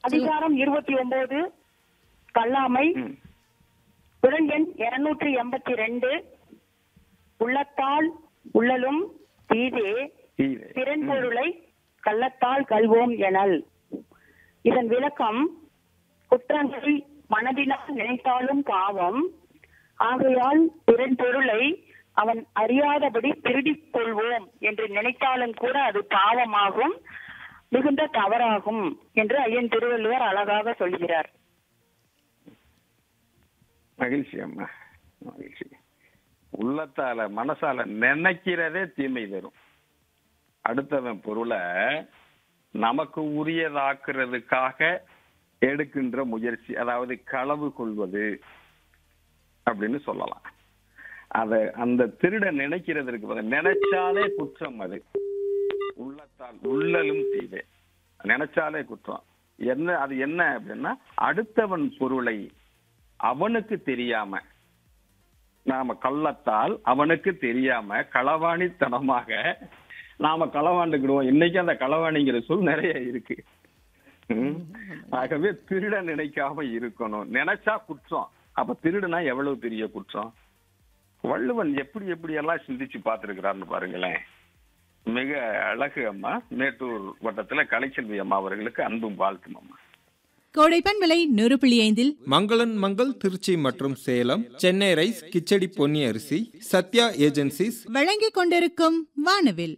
அதிகாரம் இருபத்தி ஒன்பது கல்லாமை ம். குரல் எண் இருநூற்றி எண்பத்தி ரெண்டு உள்ளத்தால் உள்ளலும் தீதே தீது. பிறன் பொருளை கள்ளத்தால் கல்வோம் எனல் இதன் விளக்கம் குற்றங்களை மனதினால் நினைத்தாலும் பாவம் ஆகையால் பிறன் பொருளை அவன் அறியாதபடி திருடிக் கொள்வோம் என்று நினைத்தாலும் கூட அது பாவமாகும் மிகுந்த தவறாகும் என்று ஐயன் திருவள்ளுவர் அழகாக சொல்கிறார் மகிழ்ச்சி அம்மா மகிழ்ச்சி உள்ளத்தால மனசால நினைக்கிறதே தீமை தரும் அடுத்தவன் பொருளை நமக்கு உரியதாக்குறதுக்காக எடுக்கின்ற முயற்சி அதாவது களவு கொள்வது அப்படின்னு சொல்லலாம் அத அந்த திருட நினைக்கிறதற்கு பதிலா நினைச்சாலே குற்றம் அது உள்ளத்தால் உள்ளலும் தீவே நினைச்சாலே குற்றம் என்ன அது என்ன அப்படின்னா அடுத்தவன் பொருளை அவனுக்கு தெரியாம நாம கள்ளத்தால் அவனுக்கு தெரியாம களவாணித்தனமாக நாம களவாண்டுக்கிடுவோம் இன்னைக்கு அந்த களவாணிங்கிற சொல் நிறைய இருக்கு ம். ஆகவே திருட நினைக்காம இருக்கணும் நினைச்சா குற்றம் அப்ப திருடுனா எவ்வளவு பெரிய குற்றம் வள்ளுவன் எப்படி எப்படி எல்லாம் சிந்திச்சு பார்த்திருக்கிறார்னு பாருங்களேன் மிக அழகு அம்மா மேட்டூர் வட்டத்துல கலைச்செல்வி அம்மா அவர்களுக்கு அன்பும் வாழ்த்தும் அம்மா கோடைப்பன் விலை நூறு புள்ளி ஐந்தில் மங்களன் மங்கள் திருச்சி மற்றும் சேலம் சென்னை ரைஸ் கிச்சடி பொன்னி அரிசி சத்யா ஏஜென்சிஸ் வழங்கிக் கொண்டிருக்கும் வானவில்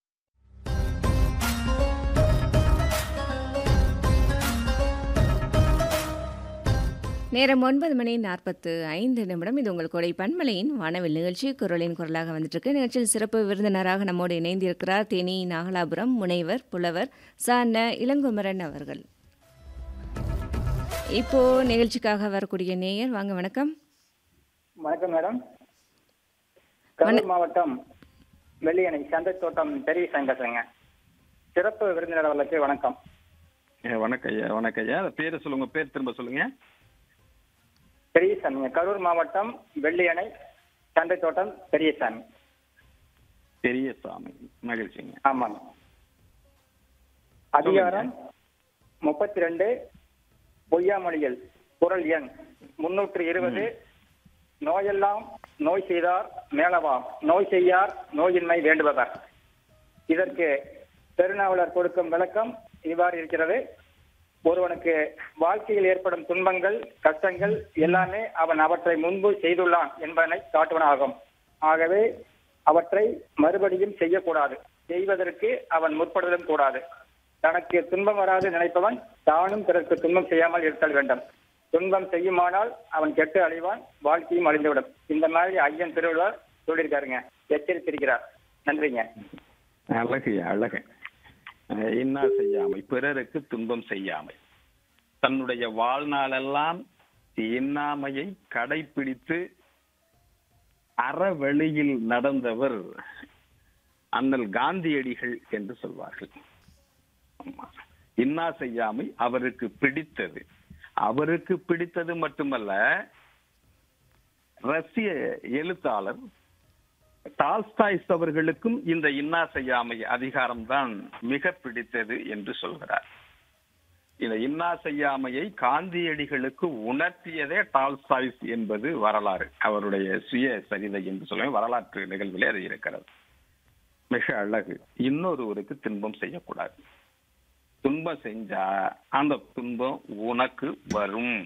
நேரம் ஒன்பது மணி நாற்பத்து ஐந்து நிமிடம் இது உங்கள் கொடை பன்மலையின் வானவில் நிகழ்ச்சி குரலின் குரலாக வந்துட்டு இருக்கு நிகழ்ச்சியில் சிறப்பு விருந்தினராக நம்மோடு இணைந்திருக்கிறார் தேனி நாகலாபுரம் முனைவர் புலவர் சான இளங்குமரன் அவர்கள் இப்போ நிகழ்ச்சிக்காக வரக்கூடிய நேயர் வாங்க வணக்கம் வணக்கம் மேடம் கரூர் மாவட்டம் வெள்ளியணை சந்தைத்தோட்டம் பெரிய சங்கசங்க சிறப்பு விருந்தினர் அவர்களுக்கு வணக்கம் ஏ, வணக்கம் ஐயா வணக்கம் ஐயா பேரை சொல்லுங்க பேர் திரும்ப சொல்லுங்க பெரியசாமிங்க கரூர் மாவட்டம் வெள்ளியணை சந்தைத்தோட்டம் பெரியசாமி பெரிய சாமி மகிழ்ச்சிங்க ஆமாங்க அதிகாரம் முப்பத்தி ரெண்டு பொய்யாமொழிகள் குரல் எண் முன்னூற்று இருபது நோயெல்லாம் நோய் செய்தார் மேலவாம் நோய் செய்யார் நோயின்மை வேண்டுபவர் இதற்கு பெருநாவலர் கொடுக்கும் விளக்கம் இவ்வாறு இருக்கிறது ஒருவனுக்கு வாழ்க்கையில் ஏற்படும் துன்பங்கள் கஷ்டங்கள் எல்லாமே அவன் அவற்றை முன்பு செய்துள்ளான் என்பதனை காட்டுவனாகும் ஆகவே அவற்றை மறுபடியும் செய்யக்கூடாது செய்வதற்கு அவன் முற்படுதலும் கூடாது தனக்கு துன்பம் வராது நினைப்பவன் தானும் பிறருக்கு துன்பம் செய்யாமல் இருத்தல் வேண்டும் துன்பம் செய்யுமானால் அவன் கெட்டு அழிவான் வாழ்க்கையும் அழிந்துவிடும் இந்த மாதிரி ஐயன் திருவள்ளுவர் சொல்லியிருக்காருங்க எச்சரித்திருக்கிறார் நன்றிங்க அழகு அழகு அஹ், இன்னா செய்யாமை பிறருக்கு துன்பம் செய்யாமை தன்னுடைய வாழ்நாளெல்லாம் இன்னாமையை கடைபிடித்து அறவழியில் நடந்தவர் அண்ணல் காந்தியடிகள் என்று சொல்வார்கள் ஆமா. இன்னா செய்யாமை அவருக்கு பிடித்தது அவருக்கு பிடித்தது மட்டுமல்ல ரஷ்ய எழுத்தாளர் டால்ஸ்டாய்ஸ் அவர்களுக்கும் இந்த இன்னா செய்யாமை அதிகாரம்தான் மிக பிடித்தது என்று சொல்கிறார் இந்த இன்னா செய்யாமையை காந்தியடிகளுக்கு உணர்த்தியதே டால்ஸ்டாய்ஸ் என்பது வரலாறு அவருடைய சுய சரிதை என்று சொல்லுவேன் வரலாற்று நிகழ்விலே அது இருக்கிறது மிக அழகு இன்னொருவருக்கு துன்பம் செய்யக்கூடாது துன்பம் செஞ்சா அந்த துன்பம் உனக்கு வரும்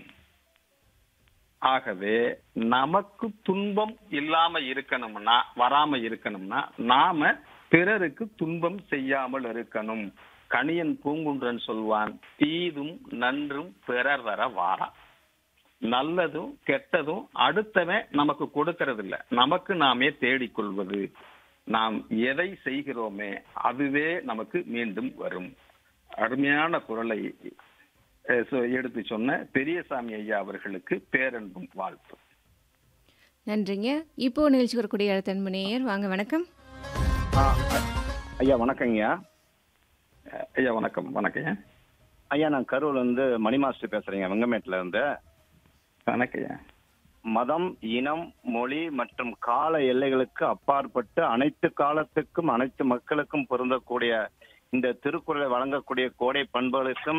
ஆகவே நமக்கு துன்பம் இல்லாம இருக்கணும்னா வராம இருக்கணும்னா நாம பிறருக்கு துன்பம் செய்யாமல் இருக்கணும் கணியன் பூங்குன்றன் சொல்வான் தீதும் நன்றும் பிறர் தர வாரா நல்லதும் கெட்டதும் அடுத்தவன் நமக்கு கொடுக்கறது இல்ல நமக்கு நாமே தேடிக்கொள்வது நாம் எதை செய்கிறோமே அதுவே நமக்கு மீண்டும் வரும் அருமையான குரலை அஹ், சொ- எடுத்து சொன்ன பெரியசாமி ஐயா அவர்களுக்கு பேரன்பும் வாழ்த்து நன்றிங்க இப்போ நிகழ்ச்சிக்கு வரக்கூடிய தன்மை நேயர் வாங்க வணக்கம் ஆ, ஐயா வணக்கங்கய்யா அஹ், ஐயா வணக்கம் வணக்கம் ஐயா. ஐயா நான் கரூர்ல இருந்து மணி மாஸ்டர் பேசுறேங்க வெங்கமேட்ல இருந்து வணக்கம் ஐயா மதம் இனம் மொழி மற்றும் கால எல்லைகளுக்கு அப்பாற்பட்டு அனைத்து காலத்துக்கும் அனைத்து மக்களுக்கும் பொருந்தக்கூடிய இந்த திருக்குறளை வழங்கக்கூடிய கோடை பண்புகளுக்கும்